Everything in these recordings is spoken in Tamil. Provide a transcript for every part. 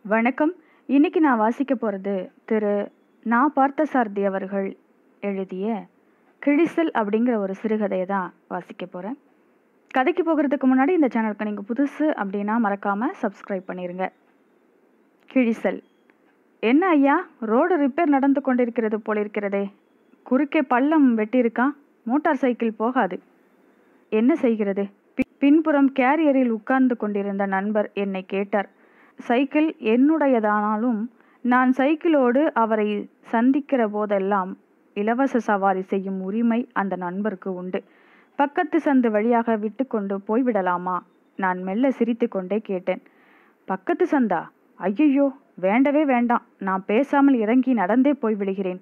வணக்கம் இன்னைக்கு நான் வாசிக்க போகிறது திரு நா பார்த்தசாரதி அவர்கள் எழுதிய கிழிசல் அப்படிங்கிற ஒரு சிறுகதையை தான் வாசிக்க போகிறேன் கதைக்கு போகிறதுக்கு முன்னாடி இந்த சேனலுக்கு நீங்கள் புதுசு அப்படின்னா மறக்காமல் சப்ஸ்கிரைப் பண்ணிடுங்க கிழிசல் என்ன ஐயா ரோடு ரிப்பேர் நடந்து கொண்டிருக்கிறது போல இருக்கிறதே குறுக்கே பள்ளம் வெட்டியிருக்கான் மோட்டார் சைக்கிள் போகாது என்ன செய்கிறது பி- பின்புறம் கேரியரில் உட்கார்ந்து கொண்டிருந்த நண்பர் என்னை கேட்டார் சைக்கிள் என்னுடையதானாலும் நான் சைக்கிளோடு அவரை சந்திக்கிற போதெல்லாம் இலவச சவாரி செய்யும் உரிமை அந்த நண்பருக்கு உண்டு பக்கத்து சந்து வழியாக விட்டுக்கொண்டு போய்விடலாமா நான் மெல்ல சிரித்துக்கொண்டே கேட்டேன் பக்கத்து சந்தா ஐயையோ வேண்டவே வேண்டாம் நான் பேசாமல் இறங்கி நடந்தே போய்விடுகிறேன்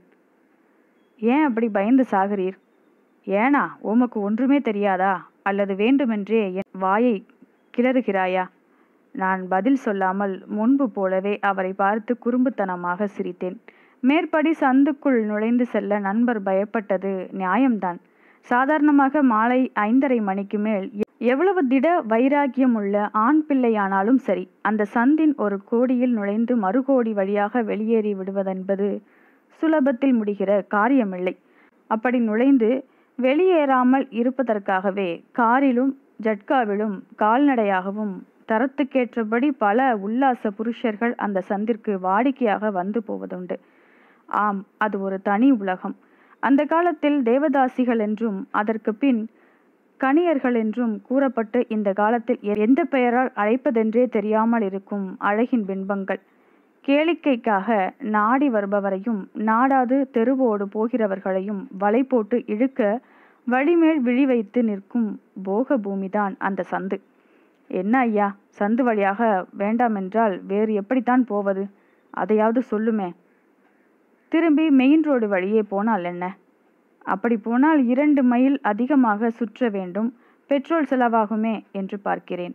ஏன் அப்படி பயந்து சாகிறீர் ஏனா உமக்கு ஒன்றுமே தெரியாதா அல்லது வேண்டுமென்றே என் வாயை கிளறுகிறாயா நான் பதில் சொல்லாமல் முன்பு போலவே அவரை பார்த்து குறும்புத்தனமாக சிரித்தேன் மேற்படி சந்துக்குள் நுழைந்து செல்ல நண்பர் பயப்பட்டது நியாயம்தான் சாதாரணமாக மாலை ஐந்தரை மணிக்கு மேல் எ- எவ்வளவு திட வைராக்கியம் உள்ள ஆண் பிள்ளையானாலும் சரி அந்த சந்தின் ஒரு கோடியில் நுழைந்து மறுகோடி வழியாக வெளியேறி விடுவதென்பது சுலபத்தில் முடிகிற காரியமில்லை அப்படி நுழைந்து வெளியேறாமல் இருப்பதற்காகவே காரிலும் ஜட்காவிலும் கால்நடையாகவும் தரத்துக்கேற்றபடி பல உல்லாச புருஷர்கள் அந்த சந்திற்கு வாடிக்கையாக வந்து போவதுண்டு ஆம் அது ஒரு தனி உலகம் அந்த காலத்தில் தேவதாசிகள் என்றும் அதற்கு பின் கணியர்கள் என்றும் கூறப்பட்டு இந்த காலத்தில் எ- எந்த பெயரால் அழைப்பதென்றே தெரியாமல் இருக்கும் அழகின் பின்பங்கள் கேளிக்கைக்காக நாடி வருபவரையும் நாடாது தெருவோடு போகிறவர்களையும் வலை போட்டு இழுக்க வழிமேல் விழி வைத்து நிற்கும் போக பூமிதான் அந்த சந்து என்ன ஐயா சந்து வழியாக வேண்டாமென்றால் வேறு எப்படித்தான் போவது அதையாவது சொல்லுமே திரும்பி மெயின் ரோடு வழியே போனால் என்ன அப்படி போனால் இரண்டு மைல் அதிகமாக சுற்ற வேண்டும் பெட்ரோல் செலவாகுமே என்று பார்க்கிறேன்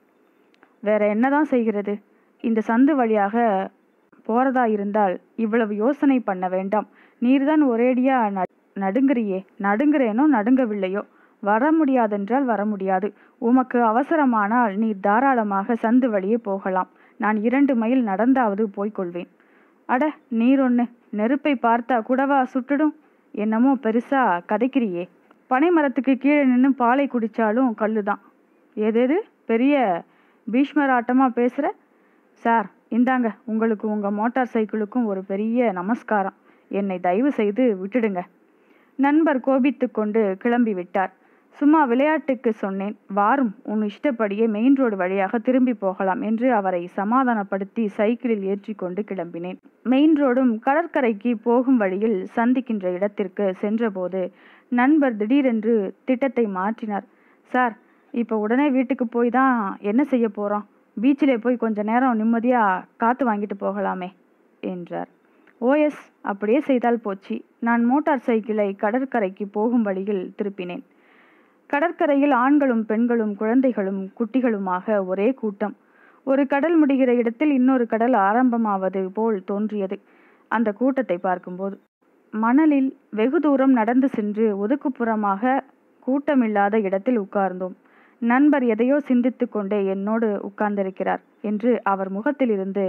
வேற என்னதான் செய்கிறது இந்த சந்து வழியாக போறதா இருந்தால் இவ்வளவு யோசனை பண்ண வேண்டாம் நீர்தான் ஒரேடியா ந- நடுங்குறியே நடுங்குறேனோ நடுங்கவில்லையோ வர முடியாதென்றால் வர முடியாது உமக்கு அவசரமானால் நீர் தாராளமாக சந்து வழியே போகலாம் நான் இரண்டு மைல் நடந்தாவது போய்க்கொள்வேன் அட நீர் ஒன்று நெருப்பை பார்த்தா கூடவா சுட்டுடும் என்னமோ பெருசா கதைக்கிறியே பனை மரத்துக்கு கீழே நின்று பாலை குடிச்சாலும் கல்லுதான் ஏதேது பெரிய பீஷ்மராட்டமா பேசுற சார் இந்தாங்க உங்களுக்கு உங்க மோட்டார் சைக்கிளுக்கும் ஒரு பெரிய நமஸ்காரம் என்னை தயவு செய்து விட்டுடுங்க நண்பர் கோபித்துக் கொண்டு கிளம்பி விட்டார் சும்மா விளையாட்டுக்கு சொன்னேன் வாரும் உன் இஷ்டப்படியே மெயின் ரோடு வழியாக திரும்பி போகலாம் என்று அவரை சமாதானப்படுத்தி சைக்கிளில் ஏற்றி கொண்டு கிளம்பினேன் மெயின் ரோடும் கடற்கரைக்கு போகும் வழியில் சந்திக்கின்ற இடத்திற்கு சென்றபோது நண்பர் திடீரென்று திட்டத்தை மாற்றினார் சார் இப்போ உடனே வீட்டுக்கு போய் தான் என்ன செய்ய போறோம் பீச்சிலே போய் கொஞ்ச நேரம் நிம்மதியா காத்து வாங்கிட்டு போகலாமே என்றார் ஓஎஸ் அப்படியே செய்தால் போச்சு நான் மோட்டார் சைக்கிளை கடற்கரைக்கு போகும் வழியில் திருப்பினேன் கடற்கரையில் ஆண்களும் பெண்களும் குழந்தைகளும் குட்டிகளுமாக ஒரே கூட்டம் ஒரு கடல் முடிகிற இடத்தில் இன்னொரு கடல் ஆரம்பமாவது போல் தோன்றியது அந்த கூட்டத்தை பார்க்கும்போது மணலில் வெகு தூரம் நடந்து சென்று ஒதுக்குப்புறமாக கூட்டமில்லாத இடத்தில் உட்கார்ந்தோம் நண்பர் எதையோ சிந்தித்துக் கொண்டே என்னோடு உட்கார்ந்திருக்கிறார் என்று அவர் முகத்திலிருந்து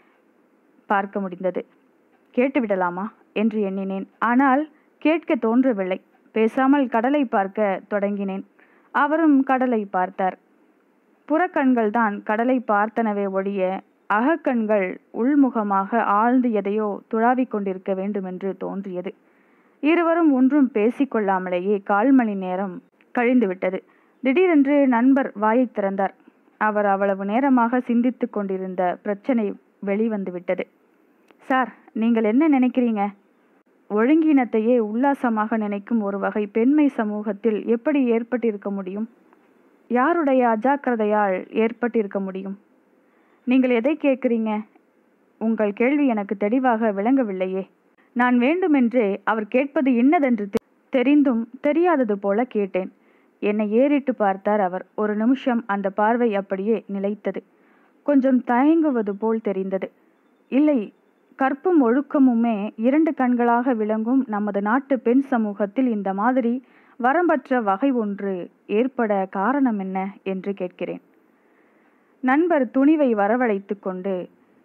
பார்க்க முடிந்தது கேட்டுவிடலாமா என்று எண்ணினேன் ஆனால் கேட்க தோன்றவில்லை பேசாமல் கடலை பார்க்க தொடங்கினேன் அவரும் கடலை பார்த்தார் புறக்கண்கள் தான் கடலை பார்த்தனவே ஒழிய அகக்கண்கள் உள்முகமாக ஆழ்ந்து எதையோ துழாவிக் கொண்டிருக்க வேண்டுமென்று தோன்றியது இருவரும் ஒன்றும் பேசிக்கொள்ளாமலேயே கால் மணி நேரம் கழிந்துவிட்டது திடீரென்று நண்பர் வாயைத் திறந்தார் அவர் அவ்வளவு நேரமாக சிந்தித்துக் கொண்டிருந்த பிரச்சனை வெளிவந்து விட்டது சார் நீங்கள் என்ன நினைக்கிறீங்க ஒழுங்கீனத்தையே உல்லாசமாக நினைக்கும் ஒரு வகை பெண்மை சமூகத்தில் எப்படி ஏற்பட்டிருக்க முடியும் யாருடைய அஜாக்கிரதையால் ஏற்பட்டிருக்க முடியும் நீங்கள் எதை கேட்குறீங்க உங்கள் கேள்வி எனக்கு தெளிவாக விளங்கவில்லையே நான் வேண்டுமென்றே அவர் கேட்பது இன்னதென்று தெ- தெரிந்தும் தெரியாதது போல கேட்டேன் என்னை ஏறிட்டு பார்த்தார் அவர் ஒரு நிமிஷம் அந்த பார்வை அப்படியே நிலைத்தது கொஞ்சம் தயங்குவது போல் தெரிந்தது இல்லை கற்பும் ஒழுக்கமுமே இரண்டு கண்களாக விளங்கும் நமது நாட்டு பெண் சமூகத்தில் இந்த மாதிரி வரம்பற்ற வகை ஒன்று ஏற்பட காரணம் என்ன என்று கேட்கிறேன் நண்பர் துணிவை வரவழைத்து கொண்டு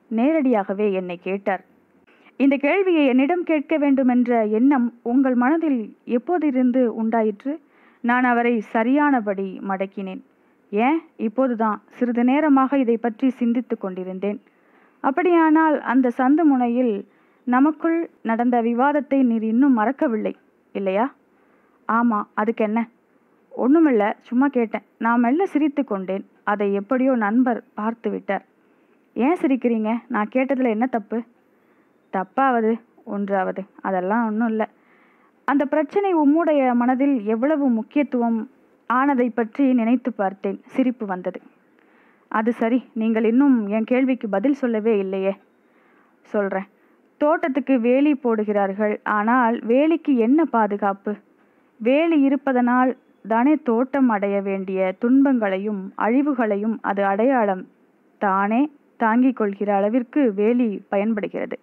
நேரடியாகவே என்னை கேட்டார் இந்த கேள்வியை என்னிடம் கேட்க வேண்டுமென்ற எண்ணம் உங்கள் மனதில் எப்போதிருந்து உண்டாயிற்று நான் அவரை சரியானபடி மடக்கினேன் ஏன் இப்போதுதான் சிறிது நேரமாக இதை பற்றி சிந்தித்து கொண்டிருந்தேன் அப்படியானால் அந்த சந்து முனையில் நமக்குள் நடந்த விவாதத்தை நீர் இன்னும் மறக்கவில்லை இல்லையா ஆமா அதுக்கு என்ன ஒண்ணுமில்ல சும்மா கேட்டேன் நான் மெல்ல சிரித்து கொண்டேன் அதை எப்படியோ நண்பர் பார்த்து விட்டார் ஏன் சிரிக்கிறீங்க நான் கேட்டதுல என்ன தப்பு தப்பாவது ஒன்றாவது அதெல்லாம் ஒன்றும் இல்லை அந்த பிரச்சனை உம்முடைய மனதில் எவ்வளவு முக்கியத்துவம் ஆனதை பற்றி நினைத்து பார்த்தேன் சிரிப்பு வந்தது அது சரி நீங்கள் இன்னும் என் கேள்விக்கு பதில் சொல்லவே இல்லையே சொல்றேன் தோட்டத்துக்கு வேலி போடுகிறார்கள் ஆனால் வேலிக்கு என்ன பாதுகாப்பு வேலி இருப்பதனால் தானே தோட்டம் அடைய வேண்டிய துன்பங்களையும் அழிவுகளையும் அது அடையாளம் தானே தாங்கிக் கொள்கிற அளவிற்கு வேலி பயன்படுகிறது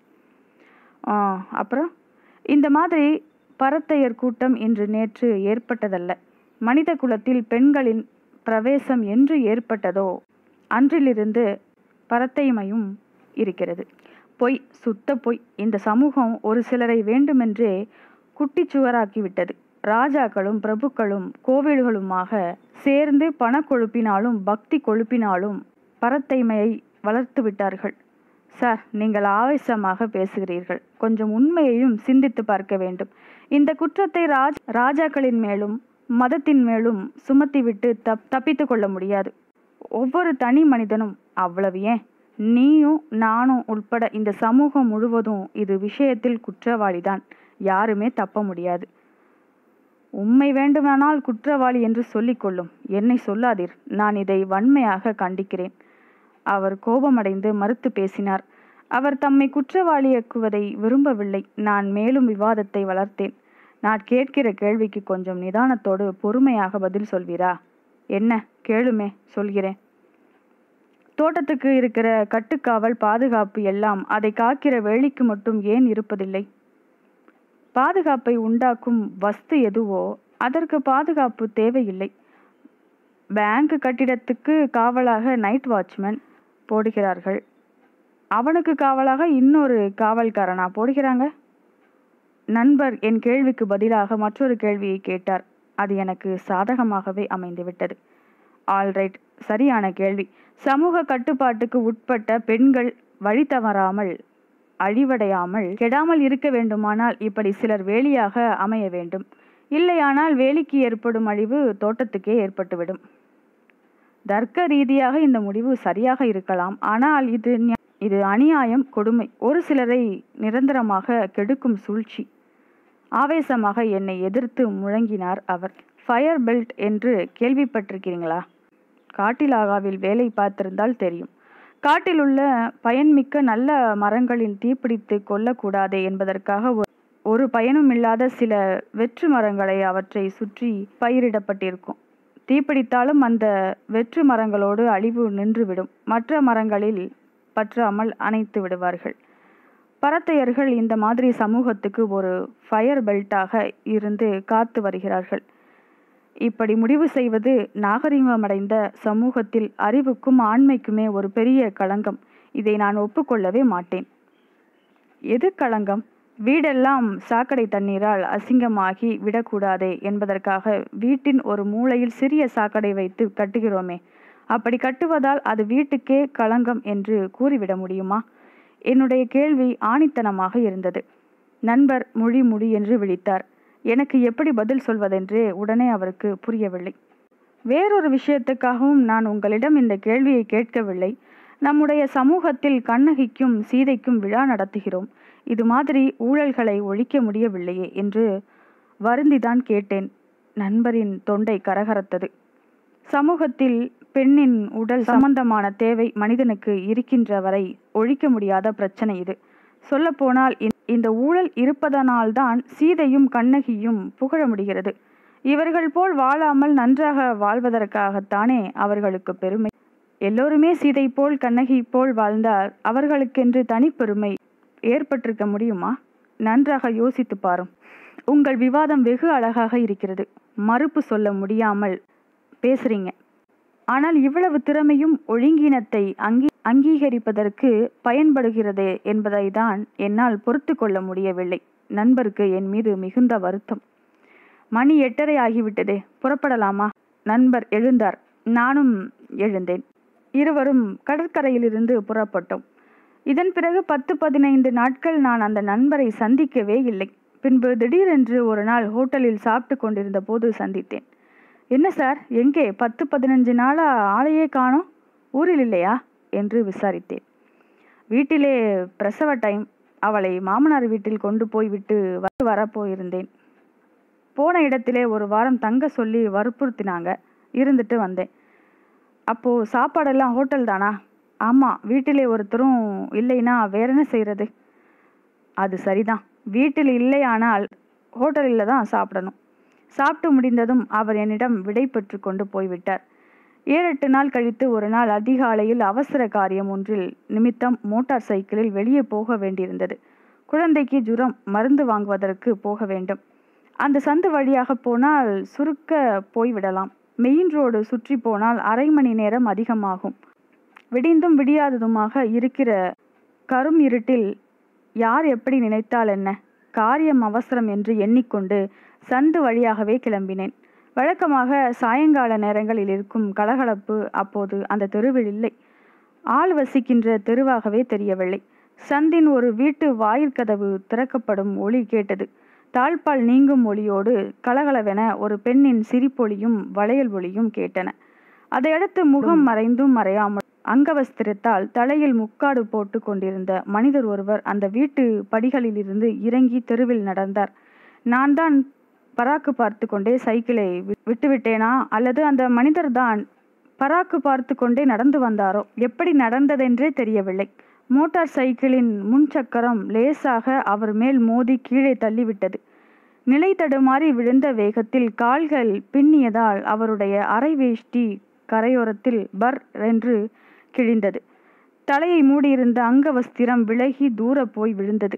ஆ, அப்புறம் இந்த மாதிரி பரத்தையர் கூட்டம் இன்று நேற்று ஏற்பட்டதல்ல மனித குலத்தில் பெண்களின் பிரவேசம் என்று ஏற்பட்டதோ அன்றிலிருந்து பரத்தைமையும் இருக்கிறது பொய் சுத்த பொய் இந்த சமூகம் ஒரு சிலரை வேண்டுமென்றே குட்டிச்சுவராக்கிவிட்டது ராஜாக்களும் பிரபுக்களும் கோவில்களுமாக சேர்ந்து பண கொழுப்பினாலும் பக்தி கொழுப்பினாலும் பரத்தைமையை வளர்த்து விட்டார்கள் சார் நீங்கள் ஆவேசமாக பேசுகிறீர்கள் கொஞ்சம் உண்மையையும் சிந்தித்து பார்க்க வேண்டும் இந்த குற்றத்தை ராஜ் ராஜாக்களின் மேலும் மதத்தின் மேலும் சுமத்திவிட்டு தப் தப்பித்து கொள்ள முடியாது ஒவ்வொரு தனி மனிதனும் அவ்வளவு ஏன் நீயும் நானும் உட்பட இந்த சமூகம் முழுவதும் இது விஷயத்தில் குற்றவாளிதான் யாருமே தப்ப முடியாது உண்மை வேண்டுமானால் குற்றவாளி என்று சொல்லிக் கொள்ளும் என்னை சொல்லாதீர் நான் இதை வன்மையாக கண்டிக்கிறேன் அவர் கோபமடைந்து மறுத்து பேசினார் அவர் தம்மை குற்றவாளியாக்குவதை விரும்பவில்லை நான் மேலும் விவாதத்தை வளர்த்தேன் நான் கேட்கிற கேள்விக்கு கொஞ்சம் நிதானத்தோடு பொறுமையாக பதில் சொல்வீரா என்ன கேளுமே சொல்கிறேன் தோட்டத்துக்கு இருக்கிற கட்டுக்காவல் பாதுகாப்பு எல்லாம் அதை காக்கிற வேலிக்கு மட்டும் ஏன் இருப்பதில்லை பாதுகாப்பை உண்டாக்கும் வஸ்து எதுவோ அதற்கு பாதுகாப்பு தேவையில்லை பேங்க் கட்டிடத்துக்கு காவலாக நைட் வாட்ச்மேன் போடுகிறார்கள் அவனுக்கு காவலாக இன்னொரு காவல்காரனா போடுகிறாங்க நண்பர் என் கேள்விக்கு பதிலாக மற்றொரு கேள்வியை கேட்டார் அது எனக்கு சாதகமாகவே அமைந்துவிட்டது ஆல்ரைட் சரியான கேள்வி சமூக கட்டுப்பாட்டுக்கு உட்பட்ட பெண்கள் வழி தவறாமல் அழிவடையாமல் கெடாமல் இருக்க வேண்டுமானால் இப்படி சிலர் வேலியாக அமைய வேண்டும் இல்லையானால் வேலிக்கு ஏற்படும் அழிவு தோட்டத்துக்கே ஏற்பட்டுவிடும் தர்க்க ரீதியாக இந்த முடிவு சரியாக இருக்கலாம் ஆனால் இது நியா- இது அநியாயம் கொடுமை ஒரு சிலரை நிரந்தரமாக கெடுக்கும் சூழ்ச்சி ஆவேசமாக என்னை எதிர்த்து முழங்கினார் அவர் ஃபயர் பெல்ட் என்று கேள்விப்பட்டிருக்கிறீங்களா காட்டிலாகாவில் வேலை பார்த்திருந்தால் தெரியும் காட்டில் உள்ள பயன்மிக்க நல்ல மரங்களில் தீப்பிடித்து கொல்லக்கூடாதே என்பதற்காக ஒரு- ஒரு பயனும் இல்லாத சில வெற்று மரங்களை அவற்றை சுற்றி பயிரிடப்பட்டிருக்கும் தீப்பிடித்தாலும் அந்த வெற்று மரங்களோடு அழிவு நின்றுவிடும் மற்ற மரங்களில் பற்றாமல் அணைத்து விடுவார்கள் பரத்தையர்கள் இந்த மாதிரி சமூகத்துக்கு ஒரு ஃபயர் பெல்ட்டாக இருந்து காத்து வருகிறார்கள் இப்படி முடிவு செய்வது நாகரிகமடைந்த சமூகத்தில் அறிவுக்கும் ஆண்மைக்குமே ஒரு பெரிய களங்கம் இதை நான் ஒப்புக்கொள்ளவே மாட்டேன் எது களங்கம் வீடெல்லாம் சாக்கடை தண்ணீரால் அசிங்கமாகி விடக்கூடாதே என்பதற்காக வீட்டின் ஒரு மூலையில் சிறிய சாக்கடை வைத்து கட்டுகிறோமே அப்படி கட்டுவதால் அது வீட்டுக்கே களங்கம் என்று கூறிவிட முடியுமா என்னுடைய கேள்வி ஆணித்தனமாக இருந்தது நண்பர் முழி முடி என்று விழித்தார் எனக்கு எப்படி பதில் சொல்வதென்றே உடனே அவருக்கு புரியவில்லை வேறொரு விஷயத்துக்காகவும் நான் உங்களிடம் இந்த கேள்வியை கேட்கவில்லை நம்முடைய சமூகத்தில் கண்ணகிக்கும் சீதைக்கும் விழா நடத்துகிறோம் இது மாதிரி ஊழல்களை ஒழிக்க முடியவில்லையே என்று வருந்திதான் கேட்டேன் நண்பரின் தொண்டை கரகரத்தது சமூகத்தில் பெண்ணின் உடல் சம்பந்தமான தேவை மனிதனுக்கு இருக்கின்ற வரை ஒழிக்க முடியாத பிரச்சனை இது சொல்லப்போனால் இந்த- இந்த ஊழல் இருப்பதனால்தான் சீதையும் கண்ணகியும் புகழ முடிகிறது இவர்கள் போல் வாழாமல் நன்றாக வாழ்வதற்காகத்தானே அவர்களுக்கு பெருமை எல்லோருமே சீதை போல் கண்ணகி போல் வாழ்ந்தால் அவர்களுக்கென்று தனிப்பெருமை ஏற்பட்டிருக்க முடியுமா நன்றாக யோசித்து பாரும் உங்கள் விவாதம் வெகு அழகாக இருக்கிறது மறுப்பு சொல்ல முடியாமல் பேசுறீங்க ஆனால் இவ்வளவு திறமையும் ஒழுங்கீனத்தை அங்கீ அங்கீகரிப்பதற்கு பயன்படுகிறதே என்பதை தான் என்னால் பொறுத்து கொள்ள முடியவில்லை நண்பருக்கு என் மீது மிகுந்த வருத்தம் மணி எட்டரை ஆகிவிட்டதே புறப்படலாமா நண்பர் எழுந்தார் நானும் எழுந்தேன் இருவரும் கடற்கரையிலிருந்து புறப்பட்டோம் இதன் பிறகு பத்து பதினைந்து நாட்கள் நான் அந்த நண்பரை சந்திக்கவே இல்லை பின்பு திடீரென்று ஒரு நாள் ஹோட்டலில் சாப்பிட்டு கொண்டிருந்த போது சந்தித்தேன் என்ன சார் எங்கே பத்து பதினஞ்சு நாளா ஆளையே காணோம் ஊரில் இல்லையா என்று விசாரித்தேன் வீட்டிலே பிரசவ டைம் அவளை மாமனார் வீட்டில் கொண்டு போய் விட்டு வர வரப்போயிருந்தேன் போன இடத்திலே ஒரு வாரம் தங்க சொல்லி வற்புறுத்தினாங்க இருந்துட்டு வந்தேன் அப்போ சாப்பாடெல்லாம் ஹோட்டல் தானா ஆமாம் வீட்டிலே ஒருத்தரும் இல்லைன்னா வேற என்ன செய்யறது அது சரிதான் வீட்டில் இல்லையானால் ஹோட்டலில் தான் சாப்பிடணும் சாப்பிட்டு முடிந்ததும் அவர் என்னிடம் விடை பெற்று கொண்டு போய்விட்டார் ஏழெட்டு நாள் கழித்து ஒரு நாள் அதிகாலையில் அவசர காரியம் ஒன்றில் நிமித்தம் மோட்டார் சைக்கிளில் வெளியே போக வேண்டியிருந்தது குழந்தைக்கு ஜுரம் மருந்து வாங்குவதற்கு போக வேண்டும் அந்த சந்து வழியாக போனால் சுருக்க போய்விடலாம் மெயின் ரோடு சுற்றி போனால் அரை மணி நேரம் அதிகமாகும் விடிந்தும் விடியாததுமாக இருக்கிற கரும் இருட்டில் யார் எப்படி நினைத்தால் என்ன காரியம் அவசரம் என்று எண்ணிக்கொண்டு சந்து வழியாகவே கிளம்பினேன் வழக்கமாக சாயங்கால நேரங்களில் இருக்கும் கலகலப்பு அப்போது அந்த தெருவில் இல்லை ஆள் வசிக்கின்ற தெருவாகவே தெரியவில்லை சந்தின் ஒரு வீட்டு வாயிற்கதவு திறக்கப்படும் ஒளி கேட்டது தாழ்பால் நீங்கும் ஒளியோடு கலகலவென ஒரு பெண்ணின் சிரிப்பொலியும் வளையல் ஒளியும் கேட்டன அதையடுத்து முகம் மறைந்தும் மறையாமல் அங்கவஸ்திரத்தால் தலையில் முக்காடு போட்டு கொண்டிருந்த மனிதர் ஒருவர் அந்த வீட்டு படிகளிலிருந்து இறங்கி தெருவில் நடந்தார் நான் தான் பராக்கு பார்த்து கொண்டே சைக்கிளை வி- விட்டுவிட்டேனா அல்லது அந்த மனிதர் தான் பராக்கு பார்த்து கொண்டே நடந்து வந்தாரோ எப்படி நடந்ததென்றே தெரியவில்லை மோட்டார் சைக்கிளின் முன் சக்கரம் லேசாக அவர் மேல் மோதி கீழே தள்ளிவிட்டது நிலை தடுமாறி விழுந்த வேகத்தில் கால்கள் பின்னியதால் அவருடைய அரை வேஷ்டி கரையோரத்தில் பர் என்று கிழிந்தது தலையை மூடியிருந்த அங்கவஸ்திரம் விலகி தூர போய் விழுந்தது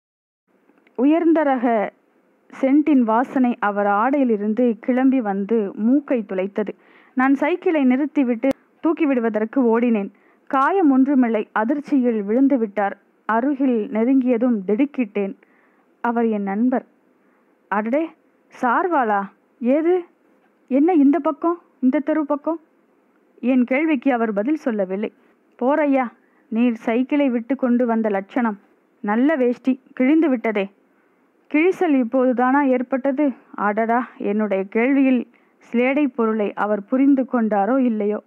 உயர்ந்த ரக சென்ட்டின் வாசனை அவர் ஆடையிலிருந்து கிளம்பி வந்து மூக்கை துளைத்தது நான் சைக்கிளை நிறுத்திவிட்டு தூக்கி விடுவதற்கு ஓடினேன் காயம் ஒன்றுமில்லை அதிர்ச்சியில் விழுந்து விட்டார் அருகில் நெருங்கியதும் திடுக்கிட்டேன் அவர் என் நண்பர் அடடே சார்வாளா ஏது என்ன இந்த பக்கம் இந்த தெரு பக்கம் என் கேள்விக்கு அவர் பதில் சொல்லவில்லை போறையா நீர் சைக்கிளை விட்டு கொண்டு வந்த லட்சணம் நல்ல வேஷ்டி கிழிந்து விட்டதே கிழிசல் இப்போதுதானா ஏற்பட்டது அடடா என்னுடைய கேள்வியில் சிலேடை பொருளை அவர் புரிந்து கொண்டாரோ இல்லையோ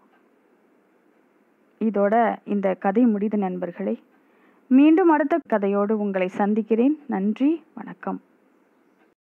இதோட இந்த கதை முடிது நண்பர்களே மீண்டும் அடுத்த கதையோடு உங்களை சந்திக்கிறேன் நன்றி வணக்கம்